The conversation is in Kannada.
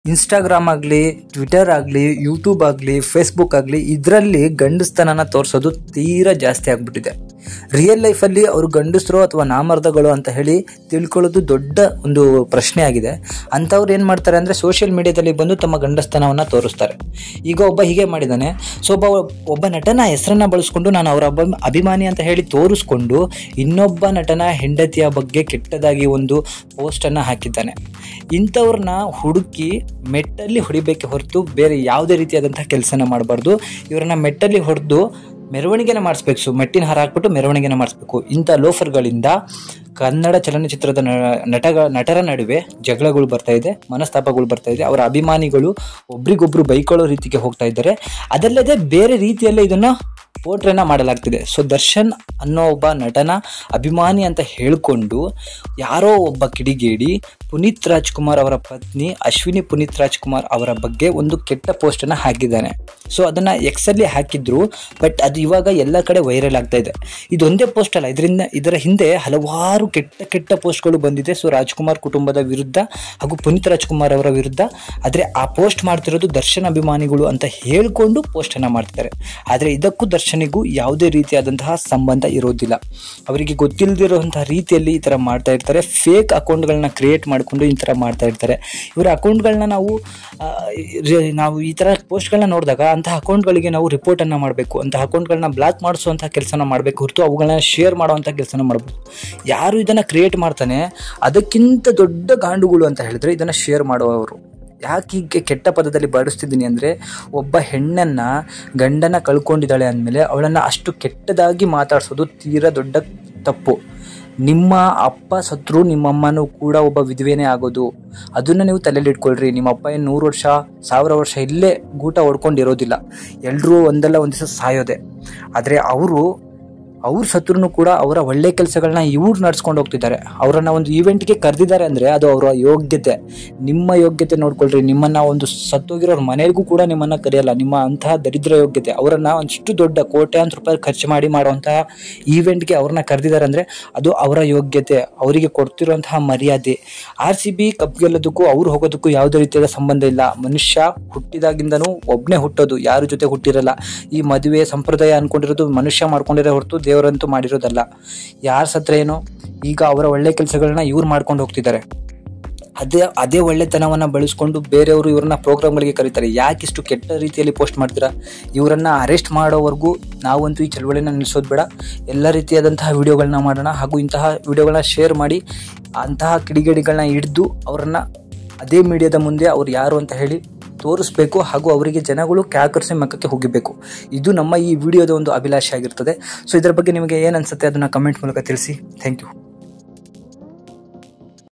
ಇನ್ಸ್ಟಾಗ್ರಾಮ್ ಆಗಲಿ ಟ್ವಿಟರ್ ಆಗಲಿ ಯೂಟ್ಯೂಬ್ ಆಗಲಿ ಫೇಸ್ಬುಕ್ ಆಗಲಿ ಇದರಲ್ಲಿ ಗಂಡಸ್ತನನ ತೋರಿಸೋದು ತೀರಾ ಜಾಸ್ತಿ ಆಗ್ಬಿಟ್ಟಿದೆ ರಿಯಲ್ ಲೈಫಲ್ಲಿ ಅವರು ಗಂಡಸರು ಅಥವಾ ನಾಮರ್ದಗಳು ಅಂತ ಹೇಳಿ ತಿಳ್ಕೊಳ್ಳೋದು ದೊಡ್ಡ ಒಂದು ಪ್ರಶ್ನೆ ಆಗಿದೆ ಅಂಥವ್ರು ಏನು ಮಾಡ್ತಾರೆ ಅಂದರೆ ಸೋಷಿಯಲ್ ಮೀಡಿಯಾದಲ್ಲಿ ಬಂದು ತಮ್ಮ ಗಂಡಸ್ತನವನ್ನು ತೋರಿಸ್ತಾರೆ ಈಗ ಒಬ್ಬ ಹೀಗೆ ಮಾಡಿದ್ದಾನೆ ಸೊ ಒಬ್ಬ ಒಬ್ಬ ನಟನ ಹೆಸರನ್ನ ಬಳಸ್ಕೊಂಡು ನಾನು ಅವರ ಒಬ್ಬ ಅಭಿಮಾನಿ ಅಂತ ಹೇಳಿ ತೋರಿಸ್ಕೊಂಡು ಇನ್ನೊಬ್ಬ ನಟನ ಹೆಂಡತಿಯ ಬಗ್ಗೆ ಕೆಟ್ಟದಾಗಿ ಒಂದು ಪೋಸ್ಟನ್ನು ಹಾಕಿದ್ದಾನೆ ಇಂಥವ್ರನ್ನ ಹುಡುಕಿ ಮೆಟ್ಟಲ್ಲಿ ಹೊಡಿಬೇಕೆ ಹೊರತು ಬೇರೆ ಯಾವುದೇ ರೀತಿಯಾದಂತಹ ಕೆಲಸನ ಮಾಡಬಾರ್ದು ಇವರನ್ನ ಮೆಟ್ಟಲ್ಲಿ ಹೊಡೆದು ಮೆರವಣಿಗೆನ ಮಾಡಿಸ್ಬೇಕು ಸೊ ಮೆಟ್ಟಿನ ಹಾರ ಹಾಕ್ಬಿಟ್ಟು ಮೆರವಣಿಗೆನ ಮಾಡಿಸ್ಬೇಕು ಇಂಥ ಲೋಫರ್ಗಳಿಂದ ಕನ್ನಡ ಚಲನಚಿತ್ರದ ನ- ನಟಗ ನಟರ ನಡುವೆ ಜಗಳಗಳು ಬರ್ತಾ ಇದೆ ಮನಸ್ತಾಪಗಳು ಬರ್ತಾ ಇದೆ ಅವರ ಅಭಿಮಾನಿಗಳು ಒಬ್ರಿಗೊಬ್ರು ಬೈಕೊಳ್ಳೋ ರೀತಿಗೆ ಹೋಗ್ತಾ ಇದ್ದಾರೆ ಅದಲ್ಲದೆ ಬೇರೆ ರೀತಿಯಲ್ಲೇ ಇದನ್ನ ಪೋಟ್ರೆನ ಮಾಡಲಾಗ್ತಿದೆ ಸೊ ದರ್ಶನ್ ಅನ್ನೋ ಒಬ್ಬ ನಟನ ಅಭಿಮಾನಿ ಅಂತ ಹೇಳಿಕೊಂಡು ಯಾರೋ ಒಬ್ಬ ಕಿಡಿಗೇಡಿ ಪುನೀತ್ ರಾಜ್ಕುಮಾರ್ ಅವರ ಪತ್ನಿ ಅಶ್ವಿನಿ ಪುನೀತ್ ರಾಜ್ಕುಮಾರ್ ಅವರ ಬಗ್ಗೆ ಒಂದು ಕೆಟ್ಟ ಪೋಸ್ಟನ್ನು ಹಾಕಿದ್ದಾನೆ ಸೊ ಅದನ್ನು ಎಕ್ಸಲ್ಲಿ ಹಾಕಿದ್ರು ಬಟ್ ಅದು ಇವಾಗ ಎಲ್ಲ ಕಡೆ ವೈರಲ್ ಆಗ್ತಾ ಇದೆ ಇದೊಂದೇ ಪೋಸ್ಟ್ ಅಲ್ಲ ಇದರಿಂದ ಇದರ ಹಿಂದೆ ಹಲವಾರು ಕೆಟ್ಟ ಕೆಟ್ಟ ಪೋಸ್ಟ್ಗಳು ಬಂದಿದೆ ಸೊ ರಾಜ್ಕುಮಾರ್ ಕುಟುಂಬದ ವಿರುದ್ಧ ಹಾಗೂ ಪುನೀತ್ ರಾಜ್ಕುಮಾರ್ ಅವರ ವಿರುದ್ಧ ಆದರೆ ಆ ಪೋಸ್ಟ್ ಮಾಡ್ತಿರೋದು ದರ್ಶನ್ ಅಭಿಮಾನಿಗಳು ಅಂತ ಹೇಳಿಕೊಂಡು ಪೋಸ್ಟನ್ನು ಮಾಡ್ತಿದ್ದಾರೆ ಆದರೆ ಇದಕ್ಕೂ ದರ್ಶನಿಗೂ ಯಾವುದೇ ರೀತಿಯಾದಂತಹ ಸಂಬಂಧ ಇರೋದಿಲ್ಲ ಅವರಿಗೆ ಗೊತ್ತಿಲ್ಲದಿರುವಂತಹ ರೀತಿಯಲ್ಲಿ ಈ ಥರ ಮಾಡ್ತಾ ಇರ್ತಾರೆ ಫೇಕ್ ಅಕೌಂಟ್ಗಳನ್ನ ಕ್ರಿಯೇಟ್ ಮಾಡಿಕೊಂಡು ಈ ಥರ ಮಾಡ್ತಾ ಇರ್ತಾರೆ ಇವರ ಅಕೌಂಟ್ಗಳನ್ನ ನಾವು ಆ, ರಿ- ನಾವು ಈ ಥರ ಪೋಸ್ಟ್ಗಳನ್ನ ನೋಡಿದಾಗ ಅಂತಹ ಅಕೌಂಟ್ಗಳಿಗೆ ನಾವು ರಿಪೋರ್ಟನ್ನು ಮಾಡಬೇಕು ಅಂತಹ ಅಕೌಂಟ್ಗಳನ್ನ ಬ್ಲಾಕ್ ಮಾಡಿಸುವಂಥ ಕೆಲಸನ ಮಾಡಬೇಕು ಹೊರತು ಅವುಗಳನ್ನ ಶೇರ್ ಮಾಡುವಂಥ ಕೆಲಸನ ಮಾಡಬೇಕು ಯಾರು ಇದನ್ನು ಕ್ರಿಯೇಟ್ ಮಾಡ್ತಾನೆ ಅದಕ್ಕಿಂತ ದೊಡ್ಡ ಗಾಂಡುಗಳು ಅಂತ ಹೇಳಿದ್ರೆ ಇದನ್ನು ಶೇರ್ ಮಾಡುವವರು ಯಾಕೆ ಹೀಗೆ ಕೆಟ್ಟ ಪದದಲ್ಲಿ ಬಳಸ್ತಿದ್ದೀನಿ ಅಂದರೆ ಒಬ್ಬ ಹೆಣ್ಣನ್ನು ಗಂಡನ ಕಳ್ಕೊಂಡಿದ್ದಾಳೆ ಅಂದಮೇಲೆ ಅವಳನ್ನು ಅಷ್ಟು ಕೆಟ್ಟದಾಗಿ ಮಾತಾಡಿಸೋದು ತೀರಾ ದೊಡ್ಡ ತಪ್ಪು ನಿಮ್ಮ ಅಪ್ಪ ಸತ್ರು ನಿಮ್ಮಮ್ಮನೂ ಕೂಡ ಒಬ್ಬ ವಿಧವೆನೇ ಆಗೋದು ಅದನ್ನು ನೀವು ತಲೆಯಲ್ಲಿ ಇಟ್ಕೊಳ್ರಿ ನಿಮ್ಮ ಅಪ್ಪ ಏನು ನೂರು ವರ್ಷ ಸಾವಿರ ವರ್ಷ ಇಲ್ಲೇ ಗೂಟ ಹೊಡ್ಕೊಂಡಿರೋದಿಲ್ಲ ಎಲ್ಲರೂ ಒಂದಲ್ಲ ಒಂದು ದಿವಸ ಸಾಯೋದೆ ಆದರೆ ಅವರು ಅವ್ರ ಸತ್ರು ಕೂಡ ಅವರ ಒಳ್ಳೆ ಕೆಲಸಗಳನ್ನ ಇವ್ರು ನಡ್ಸ್ಕೊಂಡು ಹೋಗ್ತಿದ್ದಾರೆ ಅವರನ್ನ ಒಂದು ಈವೆಂಟ್ಗೆ ಕರೆದಿದ್ದಾರೆ ಅಂದರೆ ಅದು ಅವರ ಯೋಗ್ಯತೆ ನಿಮ್ಮ ಯೋಗ್ಯತೆ ನೋಡ್ಕೊಳ್ರಿ ನಿಮ್ಮನ್ನ ಒಂದು ಸತ್ತೋಗಿರೋರ ಮನೆಗೂ ಕೂಡ ನಿಮ್ಮನ್ನ ಕರೆಯಲ್ಲ ನಿಮ್ಮ ಅಂತಹ ದರಿದ್ರ ಯೋಗ್ಯತೆ ಅವರನ್ನ ಒಂದಿಷ್ಟು ದೊಡ್ಡ ಕೋಟ್ಯಾಂತರ ರೂಪಾಯಿ ಖರ್ಚು ಮಾಡಿ ಮಾಡುವಂತಹ ಈವೆಂಟ್ಗೆ ಅವ್ರನ್ನ ಕರೆದಿದ್ದಾರೆ ಅಂದರೆ ಅದು ಅವರ ಯೋಗ್ಯತೆ ಅವರಿಗೆ ಕೊಡ್ತಿರುವಂತಹ ಮರ್ಯಾದೆ ಆರ್ ಸಿ ಬಿ ಕಪ್ ಗೆಲ್ಲೋದಕ್ಕೂ ಅವ್ರು ಹೋಗೋದಕ್ಕೂ ಯಾವುದೇ ರೀತಿಯಾದ ಸಂಬಂಧ ಇಲ್ಲ ಮನುಷ್ಯ ಹುಟ್ಟಿದಾಗಿಂದನೂ ಒಬ್ಬನೇ ಹುಟ್ಟೋದು ಯಾರ ಜೊತೆ ಹುಟ್ಟಿರಲ್ಲ ಈ ಮದುವೆ ಸಂಪ್ರದಾಯ ಅನ್ಕೊಂಡಿರೋದು ಮನುಷ್ಯ ಮಾಡ್ಕೊಂಡಿರೋ ಹೊರತು ದೇವರಂತೂ ಮಾಡಿರೋದಲ್ಲ ಯಾರ ಸತ್ರ ಏನೋ ಈಗ ಅವರ ಒಳ್ಳೆ ಕೆಲಸಗಳನ್ನ ಇವ್ರು ಮಾಡ್ಕೊಂಡು ಹೋಗ್ತಿದ್ದಾರೆ ಅದೇ ಅದೇ ಒಳ್ಳೆತನವನ್ನ ಬಳಸ್ಕೊಂಡು ಬೇರೆಯವರು ಇವ್ರನ್ನ ಪ್ರೋಗ್ರಾಮ್ಗಳಿಗೆ ಕರೀತಾರೆ ಯಾಕೆ ಇಷ್ಟು ಕೆಟ್ಟ ರೀತಿಯಲ್ಲಿ ಪೋಸ್ಟ್ ಮಾಡ್ತೀರಾ ಇವರನ್ನ ಅರೆಸ್ಟ್ ಮಾಡೋವರೆಗೂ ನಾವಂತೂ ಈ ಚಳವಳಿನ ನಿಲ್ಲಿಸೋದು ಬೇಡ ಎಲ್ಲ ರೀತಿಯಾದಂತಹ ವಿಡಿಯೋಗಳನ್ನ ಮಾಡೋಣ ಹಾಗೂ ಇಂತಹ ವಿಡಿಯೋಗಳನ್ನ ಶೇರ್ ಮಾಡಿ ಅಂತಹ ಕಿಡಿಗೇಡಿಗಳನ್ನ ಹಿಡಿದು ಅವರನ್ನ ಅದೇ ಮೀಡಿಯಾದ ಮುಂದೆ ಅವ್ರು ಯಾರು ಅಂತ ಹೇಳಿ ತೋರಿಸ್ಬೇಕು ಹಾಗೂ ಅವರಿಗೆ ಜನಗಳು ಕ್ಯಾಕರ್ಸಿ ಮಕ್ಕಕ್ಕೆ ಹೋಗಿಬೇಕು ಇದು ನಮ್ಮ ಈ ವಿಡಿಯೋದ ಒಂದು ಅಭಿಲಾಷೆ ಆಗಿರ್ತದೆ ಸೊ ಇದರ ಬಗ್ಗೆ ನಿಮಗೆ ಏನು ಅನ್ಸುತ್ತೆ ಅದನ್ನು ಕಮೆಂಟ್ ಮೂಲಕ ತಿಳಿಸಿ ಥ್ಯಾಂಕ್ ಯು